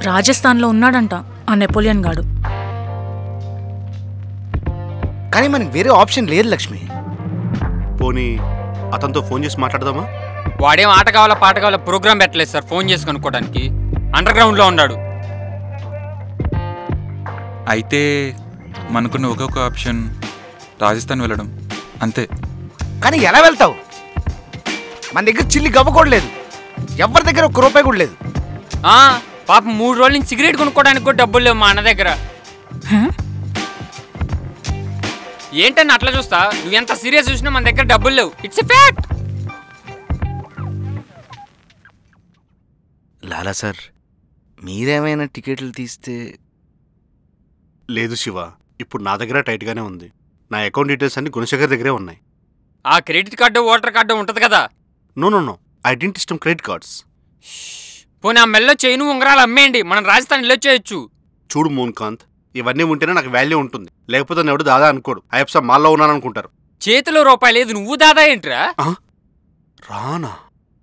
రాజస్థాన్లో ఉన్నాడంట ఆ నెపోలియన్ గాడు కానీ మనకి వేరే ఆప్షన్ లేదు లక్ష్మి పోనీ అతనితో ఫోన్ చేసి మాట్లాడదామా వాడేం ఆట కావాలా పాట కావాలా ప్రోగ్రామ్ పెట్టలేదు సార్ ఫోన్ చేసి కనుక్కోవడానికి అండర్ గ్రౌండ్ లో ఉన్నాడు అయితే మనకున్న ఒక్కొక్క ఆప్షన్ రాజస్థాన్ వెళ్ళడం అంతే కానీ ఎలా వెళ్తావు మన దగ్గర చిల్లి గవ్వ కూడా లేదు ఎవరి దగ్గర ఒక్క రూపాయి కూడా లేదు ఆ పాపం మూడు రోజుల నుంచి సిగరెట్ కొనుక్కోవడానికి కూడా డబ్బులు లేవు మా అన్న దగ్గర హ? ఏంటని అట్లా చూస్తా నువ్వు ఎంత సీరియస్ చూసినా మన దగ్గర డబ్బులు లేవు it's a fact Lala sir మీరేమైనా టికెట్లు తీస్తే లేదు శివ ఇప్పుడు నా దగ్గర టైట్గానే ఉంది నా అకౌంట్ డీటెయిల్స్ అన్ని గుణశేఖర్ దగ్గరే ఉన్నాయి ఆ క్రెడిట్ కార్డు ఓటర్ కార్డు ఉంటది కదా no no no I don't ఇష్టం క్రెడిట్ కార్డ్స్ పోనీ ఆ మెల్లో చైను ఉంగరాలు అమ్మేయండి మనం రాజస్థాన్ వెళ్ళొచ్చేయచ్చు చూడు మోన్కాంత్ ఇవన్నీ ఉంటేనే నాకు వాల్యూ ఉంటుంది లేకపోతే నన్ను ఎవడు దాదా అనుకోడు అయ్యప్ప మాల్లో ఉన్నాను అనుకుంటారు చేతిలో రూపాయి లేదు నువ్వు దాదా ఏంట్రా రానా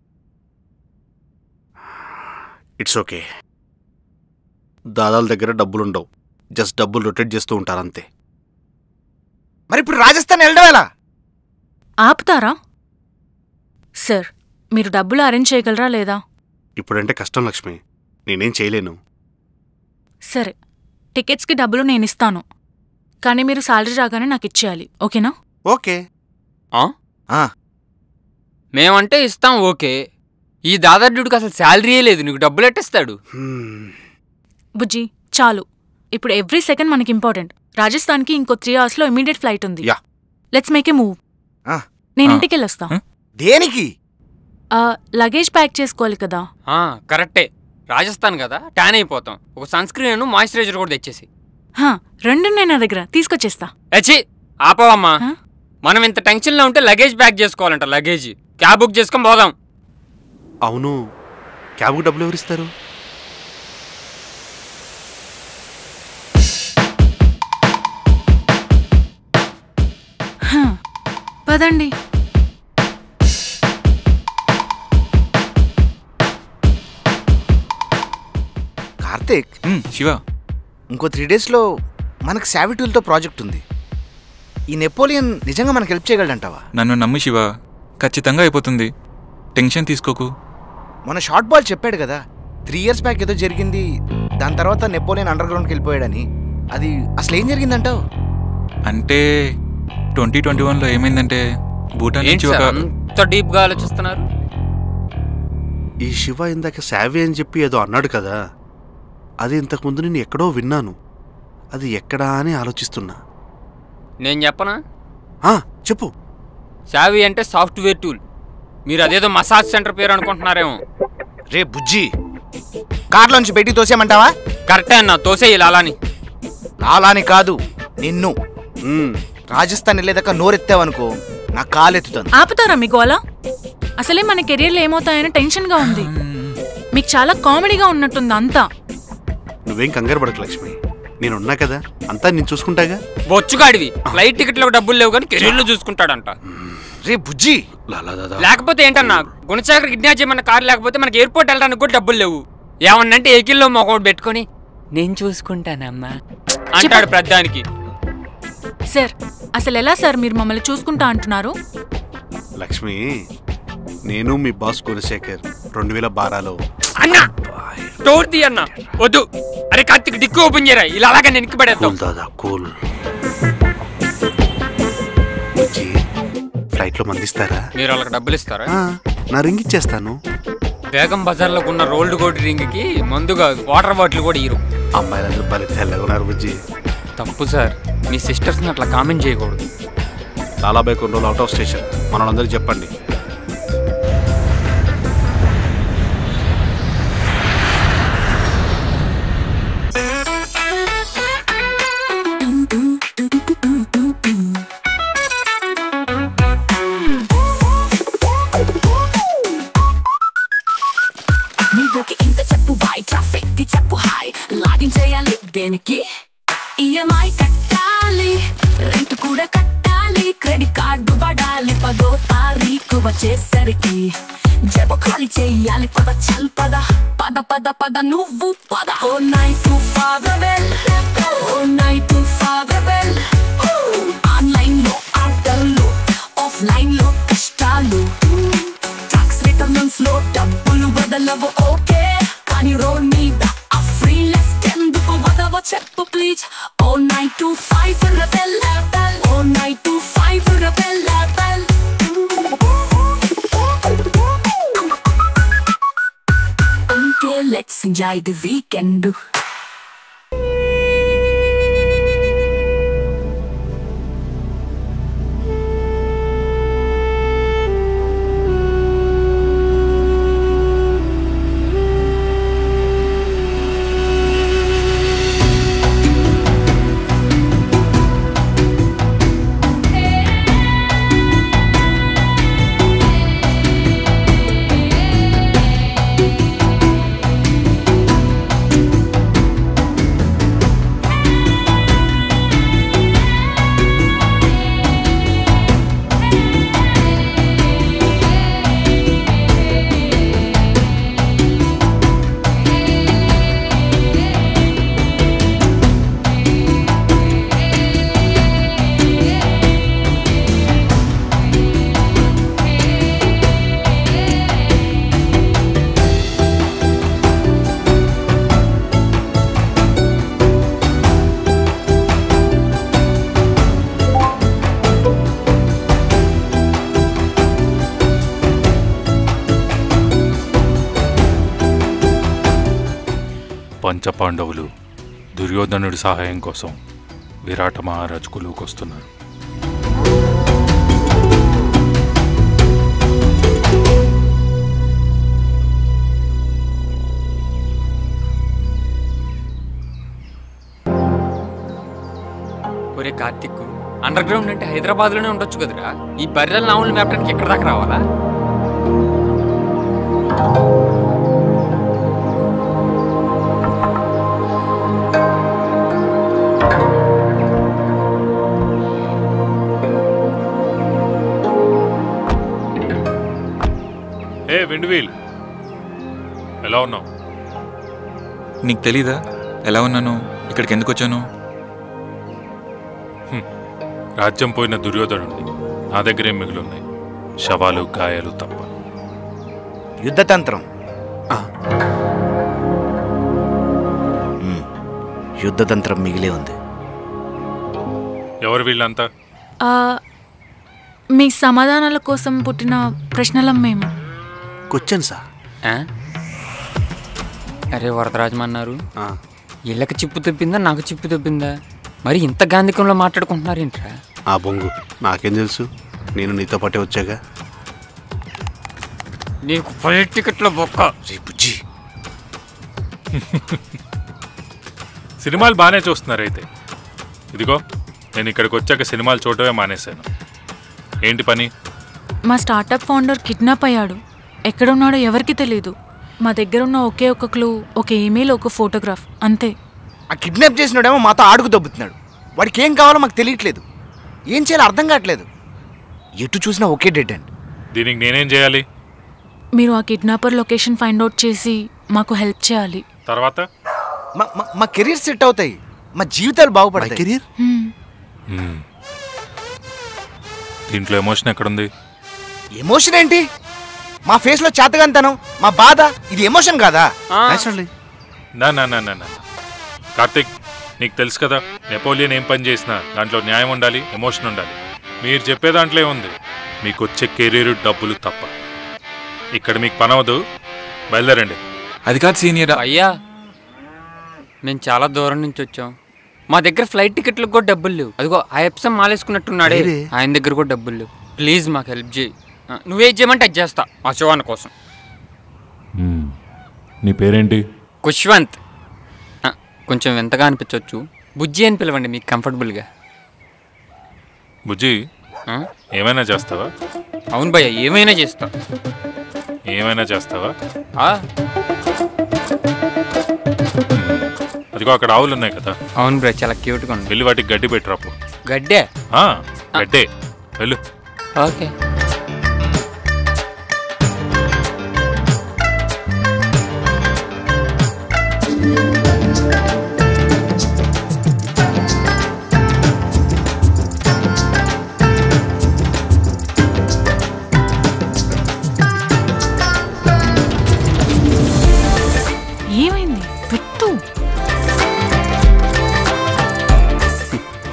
ఇట్స్ ఓకే దాదాల దగ్గర డబ్బులు ఉండవు జస్ట్ డబ్బులు రొటేట్ చేస్తూ ఉంటారు అంతే మరి ఇప్పుడు రాజస్థాన్ వెళ్ళడం ఎలా ఆపుతారా సార్ మీరు డబ్బులు అరేంజ్ చేయగలరా లేదా ఇప్పుడంటే కష్టం లక్ష్మి నేనేం చేయలేను సరే టికెట్స్కి డబ్బులు నేను ఇస్తాను కానీ మీరు శాలరీ రాగానే నాకు ఇచ్చేయాలి ఓకేనా ఓకే ఆ, మేమంటే ఇస్తాం ఓకే ఈ దాదాడుడికి అసలు శాలరీయే లేదు నీకు డబ్బులు ఎట్టిస్తాడు హ్మ్. బుజ్జి చాలు ఇప్పుడు ఎవ్రీ సెకండ్ మనకి ఇంపార్టెంట్ రాజస్థాన్కి ఇంకో త్రీ అవర్స్లో ఇమీడియట్ ఫ్లైట్ ఉంది yeah. Let's make a move ఆ. నేను ఆ. ఇంటికి వెళ్ళొస్తా హ్మ్? దేనికి లగేజ్ ప్యాక్ చేసుకోవాలి కదా ఆ, కరెక్టే రాజస్థాన్ కదా ట్యాన్ అయిపోతాం ఒక సన్ స్క్రీన్ మాయిశ్చరైజర్ కూడా తెచ్చేసి హా, రెండు ఉన్నాయి నా దగ్గర తీసుకొచ్చేస్తా అచ్చి ఆపవమ్మా హ? మనం ఇంత టెన్షన్లో ఉంటే లగేజ్ ప్యాక్ చేసుకోవాలంట లగేజ్ క్యాబ్ బుక్ చేసుకొని పోదాం అవును క్యాబ్కు డబ్బులు ఎవరిస్తారు హా, పదండి కార్తీక్ మ్, శివ ఇంకో త్రీ డేస్లో మనకు శావిటూల్తో ప్రాజెక్ట్ ఉంది ఈ నెపోలియన్ నిజంగా మనకు హెల్ప్ చేయగలడంటావా నన్ను నమ్ము శివ ఖచ్చితంగా అయిపోతుంది టెన్షన్ తీసుకోకు మన షార్ట్ బాల్ చెప్పాడు కదా త్రీ ఇయర్స్ బ్యాక్ ఏదో జరిగింది దాని తర్వాత నెపోలియన్ అండర్ గ్రౌండ్కి వెళ్ళిపోయాడని అది అసలు ఏం జరిగిందంటావు అంటే ట్వంటీ ట్వంటీ వన్లో ఏమైందంటే భూటాన్ ఏంటి నుంచి సార్ ఒక అంత డీప్గా ఆలోచిస్తున్నారు ఈ శివ ఇందాక శావి అని చెప్పి ఏదో అన్నాడు కదా అది ఇంతకుముందు నేను ఎక్కడో విన్నాను అది ఎక్కడా అని ఆలోచిస్తున్నా నేను చెప్పనా ఆ, చెప్పు సావి అంటే సాఫ్ట్వేర్ టూల్ మీరు అదేదో మసాజ్ సెంటర్ పేరు అనుకుంటున్నారేమో రే బుజ్జి కార్లోంచి బయటికి తోసేయమంటావా కరెక్టే అన్న తోసేయి అలాని లాలాని కాదు నిన్ను మ్మ్. రాజస్థాన్ వెళ్ళేదాకా నోరెత్తావనుకో నా కాలెత్తుతాను ఆపుతారా మీకు అలా అసలే మన కెరియర్లో ఏమవుతాయని టెన్షన్గా ఉంది మీకు చాలా కామెడీగా ఉన్నట్టుంది అంతా నువ్వేం కంగారు పడకు లక్ష్మి నేనున్నా కదా అంతా నేను చూసుకుంటాగా బొచ్చుగాడివి ఫ్లైట్ టికెట్లకు డబ్బులు లేవు కానీ కెరీర్లో చూసుకుంటాడంట రే బుజ్జి లాలా దాదా లేకపోతే ఏంటన్నా గుణశేఖర్ కిడ్నాప్ చేయమన్న కారు లేకపోతే మనకి ఎయిర్పోర్ట్ వెళ్ళడానికి కూడా డబ్బులు లేవు ఏమన్నంటే ఏకిల్లో మొగోడు పెట్టుకొని నేను చూసుకుంటానమ్మా అంటాడు ప్రధానికి సార్ అసలు ఎలా సార్ మీరు మమ్మల్ని చూసుకుంటా అంటున్నారు లక్ష్మి నేను మీ బాస్ గుణశేఖర్ రెండు వేల బారాలో అన్నా డోర్ తీ అన్న వద్దు అరే కార్తిక్ డిక్కు ఓపెన్ చేయరా ఇలా అలాగే నేను పడేద్దాం కూల్ దాదా కూల్ బుజ్జి, ఫ్లైట్లో మందిస్తారా మీరు వాళ్ళకి డబ్బులు ఇస్తారా ఆ, నా రింగ్ ఇచ్చేస్తాను బేగం బజార్లో ఉన్న రోల్డ్ గోల్డ్ రింగ్ కి మందు కాదు వాటర్ బాటిల్ కూడా ఇరు అమ్మాయిలందరూ భలే తెల్లగా ఉన్నారు బుజ్జి తప్పు సార్ మీ సిస్టర్స్ని అట్లా కామెంట్ చేయకూడదు లాలాబాయ్ కొన్ని రోజులు అవుట్ ఆఫ్ స్టేషన్ మన వాళ్ళందరికీ చెప్పండి నీకు ఇంత చెప్పు బాయ్ ట్రాఫిక్ కి చెప్పు హాయ్ లాగిన్ చేయాలి దేనికి ఈఎంఐ కట్టాలి రెంట్ కూడా కట్టాలి క్రెడిట్ కార్డు పడాలి పదో తారీఖు వచ్చేసరికి జబ ఖాళీ చెయ్యాలి పద చల్ పద పద పద పద నువ్వు పద oh night to father bell oh night to father bell online లో ఆటలు ఆఫ్లైన్ లో కష్టాలు టాక్స్ రిటర్న్స్ లో డబ్బులు బదలవు ఓకే కానీ రోడ్ మీద ఆ ఫ్రీ లెఫ్ట్ ఎందుకు వదవ చెప్పు please oh night to five rebel oh night to five rebel Okay, let's enjoy the weekend. పంచపాండవులు దుర్యోధనుడి సహాయం కోసం విరాట మహారాజు కొలువుకొస్తున్నారు ఒరే కార్తిక్ అండర్ గ్రౌండ్ అంటే హైదరాబాద్ లోనే ఉండొచ్చు కదరా ఈ బర్రెల నావులు మేపడానికి ఎక్కడ దాకా రావాలా ఏ విండ్వీల్ ఎలా ఉన్నావు నీకు తెలీదా ఎలా ఉన్నాను ఇక్కడికి ఎందుకు వచ్చాను రాజ్యం పోయిన దుర్యోధనుడిని నా దగ్గరే మిగిలిన్నాయి శవాలు గాయాలు తప్ప యుద్ధతంత్రం ఆ. మ్మ్. యుద్ధతంత్రం మిగిలే ఉంది ఎవరు వీళ్ళంతా ఆ, మీ సమాధానాల కోసం పుట్టిన ప్రశ్నలం మేము క్వశ్చన్సా ఆ? అరే వరదరాజమన్నారు వీళ్ళకి చిప్పు తప్పిందా నాకు చిప్పు తప్పిందా మరి ఇంత గాంధికంలో మాట్లాడుకుంటున్నారేంట్రా ఆ బొంగు నాకేం తెలుసు నేను నీతో పాటే వచ్చాగా నీకు ఫ్లైట్ టికెట్లో బొక్క రే బుజ్జి సినిమాలు బాగానే చూస్తున్నారు అయితే ఇదిగో నేను ఇక్కడికి వచ్చాక సినిమాలు చూడటమే మానేశాను ఏంటి పని మా స్టార్టప్ ఫౌండర్ కిడ్నాప్ అయ్యాడు ఎక్కడున్నాడో ఎవరికి తెలియదు మా దగ్గర ఉన్న ఒకే ఒక క్లూ ఒక ఈమెయిల్ ఒక ఫోటోగ్రాఫ్ అంతే ఆ కిడ్నాప్ చేసినాడేమో మాతో ఆడుకు దొబ్బుతున్నాడు వాడికి ఏం కావాలో మాకు తెలియట్లేదు ఏం చేయాలో అర్థం కావట్లేదు ఎటు చూసినా ఒకే డెడ్ అండ్ దీనికి నేనేం చేయాలి మీరు ఆ కిడ్నాపర్ లొకేషన్ ఫైండ్ అవుట్ చేసి మాకు హెల్ప్ చేయాలి తర్వాత మా మా- మా కెరీర్ సెట్ అవుతాయి మా జీవితాలు మై బాగుపడతాయి కెరీర్ హ్మ్. మ్మ్. దీంట్లో ఎమోషన్ ఎక్కడుంది ఎమోషన్ ఏంటి మా ఫేస్ లో చేతగంతనం మా బాధ ఇది ఎమోషన్ కాదా నేచురల్లీ నా నా నా నా నా. కార్తిక్ నీకు తెలుసు కదా నెపోలియన్ ఏం పని చేసినా దాంట్లో న్యాయం ఉండాలి ఎమోషన్ ఉండాలి మీరు చెప్పే దాంట్లో ఉంది మీకు వచ్చే కెరీర్ డబ్బులు తప్ప ఇక్కడ మీకు పని అవ్వదు బయలుదేరండి అది కాదు సీనియర్ అయ్యా మేము చాలా దూరం నుంచి వచ్చాం మా దగ్గర ఫ్లైట్ టికెట్లకు కూడా డబ్బులు లేవు అదిగో ఆ ఎప్సం మాలేసుకున్నట్టున్నాడే వేరే? ఆయన దగ్గర కూడా డబ్బులు లేవు ప్లీజ్ మాకు హెల్ప్ చేయి ఆ, నువ్వేం చేయమంటే అది చేస్తా మా శివాన్ కోసం నీ పేరేంటి కుష్వంత్ ఆ, కొంచెం వింతగా అనిపించవచ్చు బుజ్జి అని పిలవండి మీకు కంఫర్టబుల్గా బుజ్జి ఆ? ఏమైనా చేస్తావా అవును భయ్య ఏమైనా చేస్తా ఏమైనా చేస్తావా ఆ, అదిగో అక్కడ ఆవులు ఉన్నాయి కదా అవును బ్రో చాలా క్యూట్గా ఉంది వెళ్ళి వాటికి గడ్డి పెట్టరాపు గడ్డే ఆ, గడ్డే వెళ్ళు ఓకే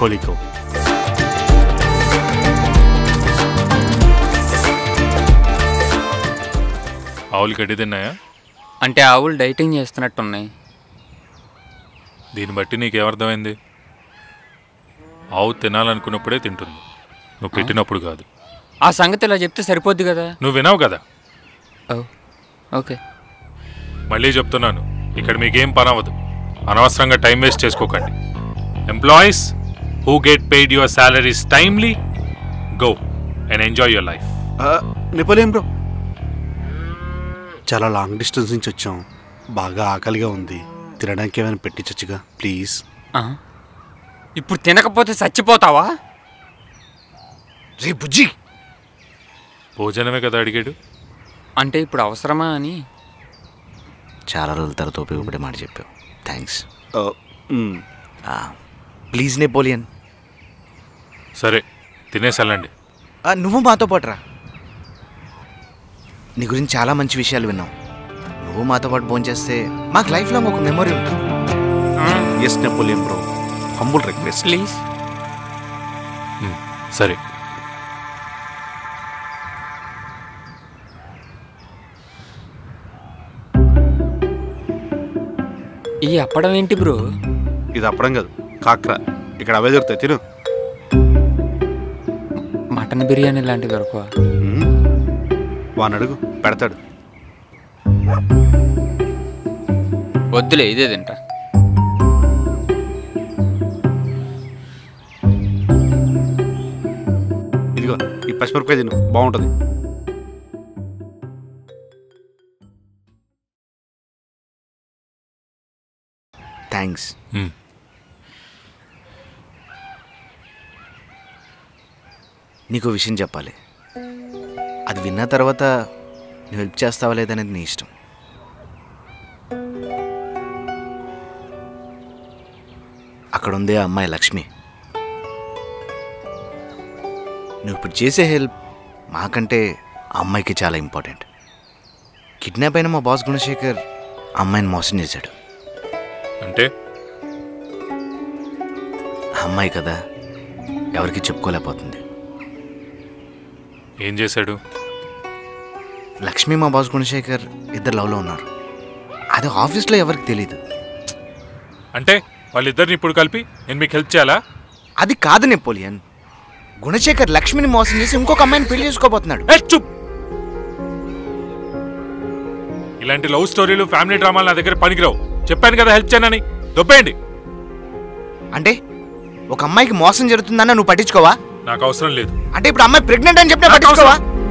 కోలికో ఆవులు గడ్డి తిన్నాయా అంటే ఆవులు డైటింగ్ చేస్తున్నట్టున్నాయి దీన్ని బట్టి నీకేమర్థమైంది ఆవు తినాలనుకున్నప్పుడే తింటుంది నువ్వు పెట్టినప్పుడు కాదు ఆ సంగతి ఇలా చెప్తే సరిపోద్ది కదా నువ్వు వినావు కదా ఓ ఓకే మళ్ళీ చెప్తున్నాను ఇక్కడ మీకేం పని అవ్వదు అనవసరంగా టైం వేస్ట్ చేసుకోకండి employees who get paid your salaries timely go and enjoy your life Napoleon bro చాలా లాంగ్ డిస్టెన్స్ నుంచి వచ్చాం బాగా ఆకలిగా ఉంది తినడానికి ఏమైనా పెట్టించచ్చుగా ప్లీజ్ ఆ. ఇప్పుడు తినకపోతే చచ్చిపోతావా రే బుజ్జి భోజనమే కదా అడిగాడు అంటే ఇప్పుడు అవసరమా అని చాలా రోజుల తర్వాత ఉపయోగపడే మాట చెప్పావు థ్యాంక్స్ ఆ, మ్, ప్లీజ్ నెపోలియన్ సరే తినేసి వెళ్ళండి ఆ, నువ్వు మాతో పాటు రా నీ గురించి చాలా మంచి విషయాలు విన్నాం నువ్వు మాతో పాటు ఫోన్ చేస్తే మాకు లైఫ్ లాంగ్ ఒక మెమరీ ఉంటుంది yes Napoleon bro humble request please ఉమ్, సరే ఈ అప్పడం ఏంటి బ్రో ఇది అప్పడం కాదు కాక్రా ఇక్కడ అవే దొరుకుతాయి తిను మటన్ బిర్యానీ లాంటివి దొరకవా మ్, వాని అడుగు పెడతాడు వద్దులే ఇదే తింటా ఇదిగో ఈ పచ్చిమిరపకాయ తిను బాగుంటుంది థ్యాంక్స్ ఉమ్, నీకు విషయం చెప్పాలి అది విన్న తర్వాత నువ్వు హెల్ప్ చేస్తావా లేదనేది నీ ఇష్టం అక్కడ ఉంది ఆ అమ్మాయి లక్ష్మి నువ్వు ఇప్పుడు చేసే హెల్ప్ మాకంటే ఆ అమ్మాయికి చాలా ఇంపార్టెంట్ కిడ్నాప్ అయిన మా బాస్ గుణశేఖర్ ఆ అమ్మాయిని మోసం చేశాడు అంటే ఆ అమ్మాయి కదా ఎవరికి చెప్పుకోలేకపోతుంది ఏం చేశాడు లక్ష్మి మా బాస్ గుణశేఖర్ ఇద్దరు లవ్లో ఉన్నారు అది ఆఫీస్లో ఎవరికి తెలియదు అంటే వాళ్ళిద్దరిని ఇప్పుడు కలిపి నేను మీకు హెల్ప్ చేయాలా అది కాదు నెపోలియన్ గుణశేఖర్ లక్ష్మిని మోసం చేసి ఇంకొక అమ్మాయిని పెళ్లి చేసుకోబోతున్నాడు ఏ, చుప్ ఇలాంటి లవ్ స్టోరీలు ఫ్యామిలీ డ్రామాలు నా దగ్గర పనికిరావు చెప్పాను కదా హెల్ప్ చేయనని దొబ్బేయండి అంటే ఒక అమ్మాయికి మోసం జరుగుతుందన్న నువ్వు పట్టించుకోవా నాకు అవసరం లేదు అంటే ఇప్పుడు అమ్మాయి ప్రెగ్నెంట్ అని చెప్పినా నాకు పట్టించుకోవా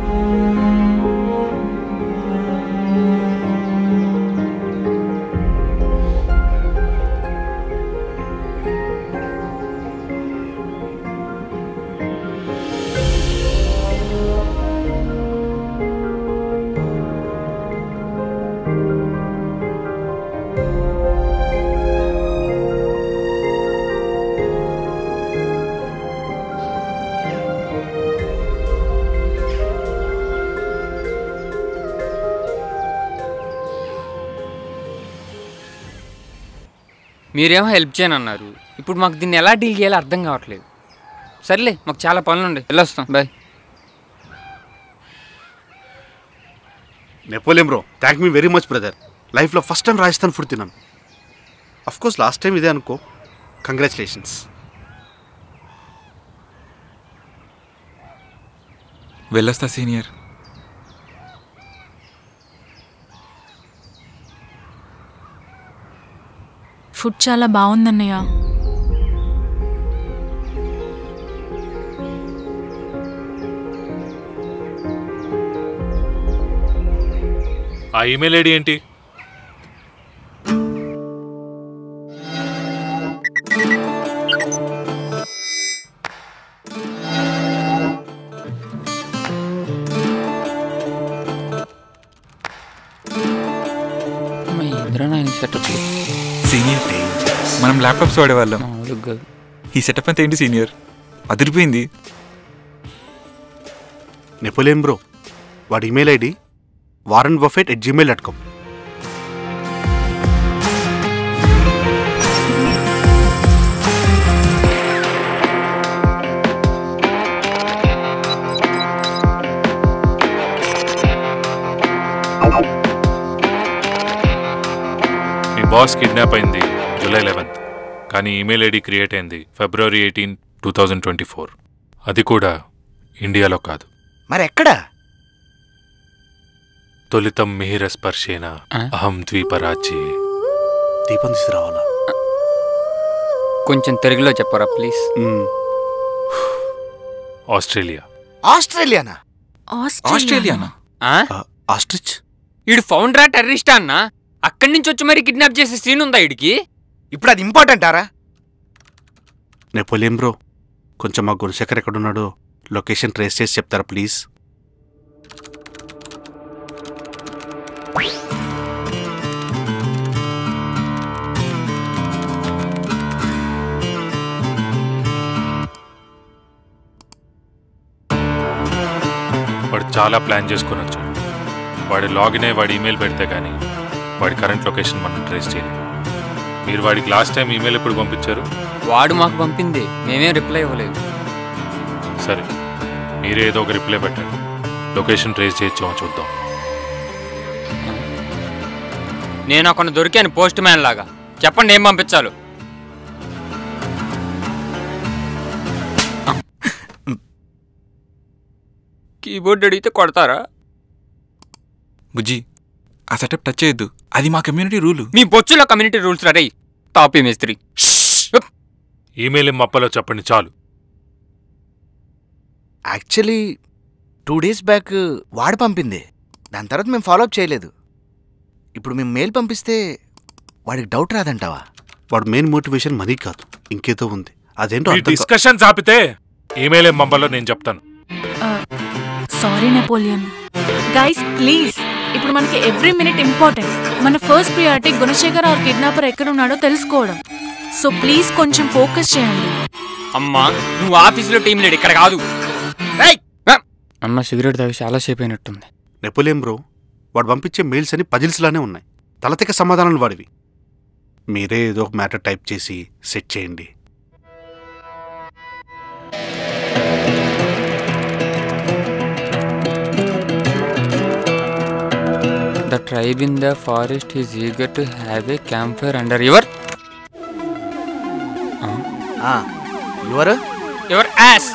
మీరేమో హెల్ప్ చేయను అన్నారు ఇప్పుడు మాకు దీన్ని ఎలా డీల్ చేయాలో అర్థం కావట్లేదు సర్లే మాకు చాలా పనులు ఉండే వెళ్ళొస్తాం బాయ్ నెపోలియన్ బ్రో థ్యాంక్ మీ వెరీ మచ్ బ్రదర్ లైఫ్లో ఫస్ట్ టైం రాజస్థాన్ ఫుడ్ తిన్నాను అఫ్ కోర్స్ లాస్ట్ టైం ఇదే అనుకో కంగ్రాచులేషన్స్ వెళ్ళొస్తా సీనియర్ ఫుడ్ చాలా బాగుందన్నయ్య ఆ ఈమెయిల్ ఐడి ఏంటి మా ఇంద్రనాయన సెటప్ సీనియర్ మనం ల్యాప్టాప్స్ వాడేవాళ్ళం మామూలుగా కాదు. ఈ సెటప్ అంతా ఏంటి సీనియర్ అదిరిపోయింది నెపోలియన్ బ్రో వాడి email ID Warren Buffett at Gmail dot com మీ బాస్ కిడ్నాప్ అయింది జూలై లెవెన్త్ కానీ ఈమెయిల్ ఐడి క్రియేట్ అయింది February eighteen two thousand twenty four అది కూడా ఇండియాలో కాదు మరి ఎక్కడా తొలితం మిహిర స్పర్శేన ఆ? అహం ద్వీపరాజ్యే దీపం తీసుకురావాలా కొంచెం తెలుగులో చెప్పరా ప్లీజ్ మ్మ్. ఆస్ట్రేలియా ఆస్ట్రేలియానా ఆస్ట్రేలియానా ఆ, ఆస్ట్రిచ్ ఈడు ఫౌండరా టెర్రరిస్టా అన్న అక్కడి నుంచి వచ్చి మరి కిడ్నాప్ చేసే సీన్ ఉందా ఈడికి ఇప్పుడు అది ఇంపార్టెంటారా నెపోలియన్ బ్రో కొంచెం మా గురుశేఖర్ ఎక్కడున్నాడో లొకేషన్ ట్రేస్ చేసి చెప్తారా ప్లీజ్ వాడు చాలా ప్లాన్ చేసుకొని వచ్చాడు వాడి లాగిన్ అయ్యి వాడి ఈమెయిల్ పెడితే కానీ వాడి కరెంట్ లొకేషన్ మనం ట్రేస్ చేయలేము మీరు వాడికి లాస్ట్ టైం ఈమెయిల్ ఎప్పుడు పంపించారు వాడు మాకు పంపింది మేమేం రిప్లై ఇవ్వలేదు సరే మీరే ఏదో ఒక రిప్లై పెట్టండి లొకేషన్ ట్రేస్ చేయొచ్చామో చూద్దాం నేను అక్కడ దొరికాను పోస్ట్ మ్యాన్ లాగా చెప్పండి ఏం పంపించాలో కీబోర్డ్ అడిగితే కొడతారా బుజ్జి ఆ సెటప్ టచ్ చేయొద్దు అది మా కమ్యూనిటీ రూలు మీ బొచ్చులో కమ్యూనిటీ రూల్స్ రా రేయ్ తాపీ మేస్త్రి ఈమెయిల్ ఏం మప్పలో చెప్పండి చాలు యాక్చువల్లీ టూ డేస్ బ్యాక్ వాడు పంపింది దాని తర్వాత మేము ఫాలో అప్ చేయలేదు ఇప్పుడు మేము మెయిల్ పంపిస్తే వాడికి డౌట్ రాదంటావా వాడు మెయిన్ మోటివేషన్ మనీ కాదు ఇంకేదో ఉంది అదేంటో మీ అర్థం కా- డిస్కషన్స్ ఆపితే ఈమెయిల్ ఏం పంపాలో నేను చెప్తాను సారీ నెపోలియన్ గైస్ ప్లీజ్ ఇప్పుడు మనకి ఎవ్రీ మినిట్ ఇంపార్టెంట్ మన first priority Gunasekhar or kidnapper ఎక్కడ ఉన్నాడో తెలుసుకోవడం సో ప్లీజ్ కొంచెం ఫోకస్ చేయండి అమ్మా నువ్వు ఆఫీసులో టీం లేడు ఇక్కడ కాదు రేయ్! ఆ! అమ్మ సిగరెట్ తాగి చాలా సేపు అయినట్టుంది నెపోలియన్ బ్రో వాడు పంపించే మెయిల్స్ అని పజిల్స్ లానే ఉన్నాయి తలతిక సమాధానాలు వాడివి మీరే ఏదో ఒక మ్యాటర్ టైప్ చేసి సెట్ చేయండి the tribe in the forest is eager to have a campfire under your your your ass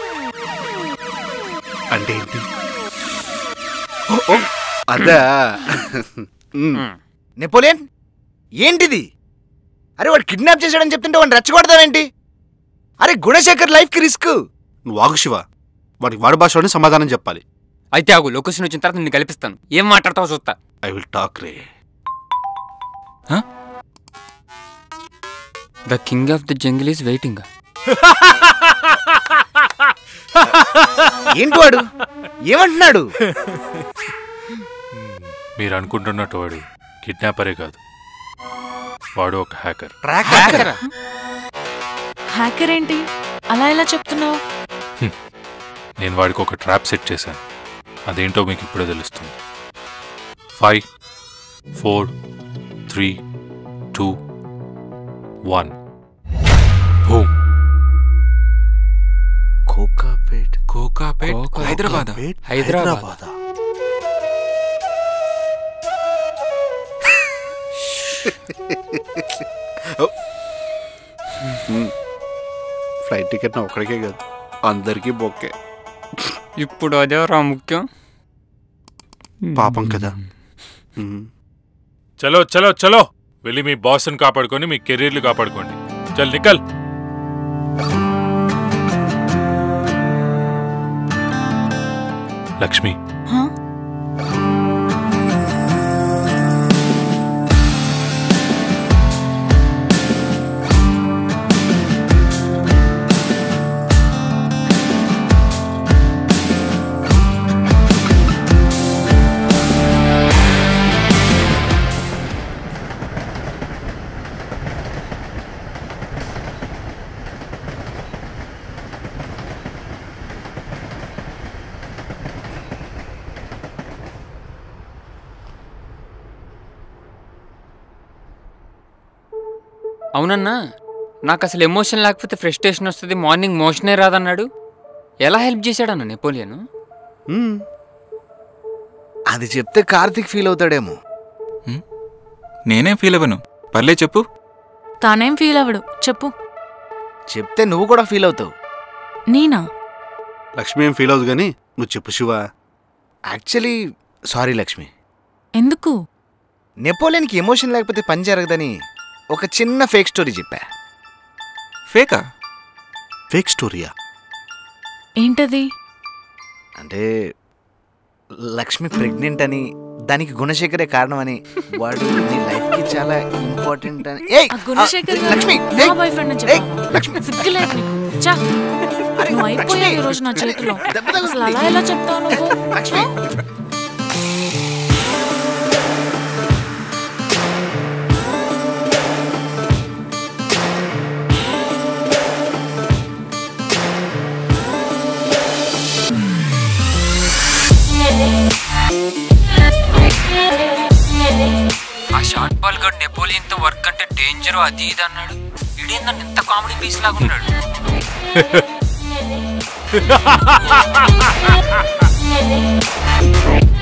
అంటే ఏంటి ఓ, ఓ, అదా మ్, నెపోలియన్ ఏంటిది అరే వాడు కిడ్నాప్ చేశాడని చెప్తుంటే వాడిని రెచ్చగొడతావేంటి అరే గుణశేఖర్ లైఫ్కి రిస్క్ నువ్వు ఆగు శివ వాడికి వాడి భాషలోనే సమాధానం చెప్పాలి అయితే ఆగు లొకేషన్ వచ్చిన తర్వాత నిన్ను కల్పిస్తాను ఏం మాట్లాడతావో చూస్తా ఐ విల్ టాక్ రే the king of the jungle is waiting ఏంటి వాడు ఏమంటున్నాడు మీరు అనుకుంటున్నట్టు వాడు కిడ్నాపరే కాదు వాడు ఒక హ్యాకర్ హ్యాకర్ ఏంటి అలా ఎలా చెప్తున్నావు నేను వాడికి ఒక ట్రాప్ సెట్ చేశాను అదేంటో మీకు ఇప్పుడే తెలుస్తుంది five four three two one boom Kokapet Kokapet కోకా- హైదరాబాద్ పేట్ హైదరాబాద్. హైదరాబాదా? మ్, ఫ్లైట్ టికెట్ నా ఒక్కడికే కాదు అందరికీ బొక్కే ఇప్పుడు అదే రా ముఖ్యం పాపం కదా మ్. చలో చలో చలో వెళ్ళి మీ బాస్ని కాపాడుకొని మీ కెరీర్లు కాపాడుకోండి చల్ నికల్ లక్ష్మి హా? అవునన్నా నాకు అసలు ఎమోషన్ లేకపోతే ఫ్రస్ట్రేషన్ వస్తుంది మార్నింగ్ మోషనే రాదన్నాడు ఎలా హెల్ప్ చేశాడన్న నెపోలియన్ మ్. అది చెప్తే కార్తిక్ ఫీల్ అవుతాడేమో నేనేం ఫీల్ అవ్వను పర్లే చెప్పు తానేం ఫీల్ అవ్వడు చెప్పు చెప్తే నువ్వు కూడా ఫీల్ అవుతావు నేనా లక్ష్మి ఏం ఫీల్ అవుతుంది కానీ నువ్వు చెప్పు శివ యాక్చువల్లీ సారీ లక్ష్మి ఎందుకు నెపోలియన్కి ఎమోషన్ లేకపోతే పని జరగదని ఒక చిన్న ఫేక్ స్టోరీ చెప్పా ఫేకా ఫేక్ స్టోరీయా ఏంటది అంటే లక్ష్మి ప్రెగ్నెంట్ అని దానికి గుణశేఖరే కారణం అని వాడు నీ లైఫ్ కి చాలా ఇంపార్టెంట్ అని ఏయ్! ఆ గుణశేఖర్ ఆ, లక్ష్మి నా ఏయ్! బాయ్ ఫ్రెండ్ అని ఏయ్, చెప్పావా? లక్ష్మి సిగ్గులేదు నీకు. ఛా, అరే, నువ్వు అయిపోయావు లక్ష్మి! ఈ రోజు నా చేతిలో దెబ్బ తగులుతుంది. అసలు అలా ఎలా చెప్తావు నువ్వు లక్ష్మి ఆ షార్ట్ బాల్ గడ్ నెపోలియన్ తో వర్క్ అంటే డేంజర్ అది ఇది అన్నాడు ఇడేందని ఇంత కామెడీ పీస్ లాగా ఉన్నాడు ఆ